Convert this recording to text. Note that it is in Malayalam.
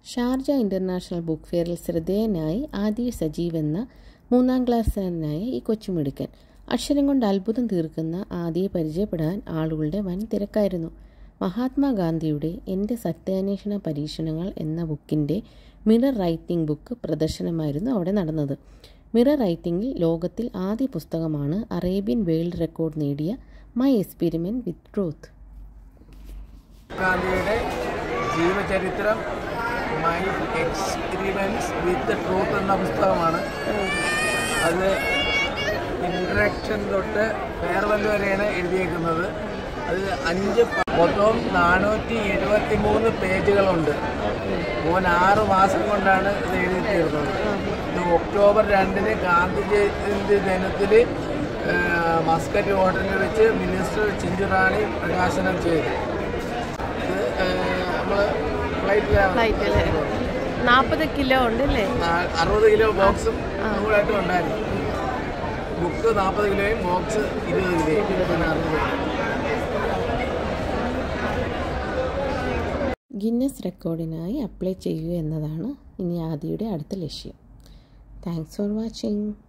ഷാർജ ഇൻ്റർനാഷണൽ ബുക്ക് ഫെയറിൽ ശ്രദ്ധേയനായി ആദി സജീവ് എന്ന മൂന്നാം ക്ലാസ്സുകാരനായ ഈ കൊച്ചുമിടുക്കൻ അക്ഷരം കൊണ്ട് അത്ഭുതം തീർക്കുന്ന ആദിയെ പരിചയപ്പെടാൻ ആളുകളുടെ വൻ തിരക്കായിരുന്നു മഹാത്മാഗാന്ധിയുടെ എൻ്റെ സത്യാന്വേഷണ പരീക്ഷണങ്ങൾ എന്ന ബുക്കിൻ്റെ മിറർ റൈറ്റിംഗ് ബുക്ക് പ്രദർശനമായിരുന്നു അവിടെ നടന്നത് മിറർ റൈറ്റിംഗിൽ ലോകത്തിൽ ആദ്യ പുസ്തകമാണ് അറേബ്യൻ വേൾഡ് റെക്കോർഡ് നേടിയ മൈ എക്സ്പെരിമെൻറ്റ് വിത്ത് ട്രൂത്ത് ഗാന്ധിയുടെ ജീവചരിത്രം മൈ എക്സ്പീരിമെൻസ് വിത്ത് ട്രൂത്ത് എന്ന പുസ്തകമാണ് അത് ഇൻട്രഡക്ഷൻ തൊട്ട് ഫെയർവെൽ വരെയാണ് എഴുതിയേക്കുന്നത് അത് അഞ്ച് പ- മൊത്തം നാനൂറ്റി എഴുപത്തി മൂന്ന് പേജുകളുണ്ട് മോൻ ആറ് മാസം കൊണ്ടാണ് ഇത് എഴുതി തീർന്നത് ഇത് ഒക്ടോബർ രണ്ടിന് ഗാന്ധി ജയന്തി ദിനത്തിൽ മസ്കറ്റ് ഹോട്ടലിൽ വെച്ച് മിനിസ്റ്റർ ചിഞ്ചുറാണി പ്രകാശനം ചെയ്തു ഇത് നമ്മൾ ഫ്ലൈറ്റിലാണ് ഫ്ലൈറ്റിൽ നാൽപ്പത് കിലോ ഉണ്ട് അല്ലേ അറുപത് കിലോ ബോക്സും കൂടായിട്ടും ഉണ്ടായിരുന്നു ബുക്ക് നാൽപ്പത് കിലോയും ബോക്സ് ഇരുപത് കിലോയും അങ്ങനെ അറുപത് കിലോ ഗിന്നസ് റെക്കോർഡിനായി അപ്ലൈ ചെയ്യുക എന്നതാണ് ഇനി ആദിയുടെ അടുത്ത ലക്ഷ്യം താങ്ക്സ് ഫോർ വാച്ചിങ്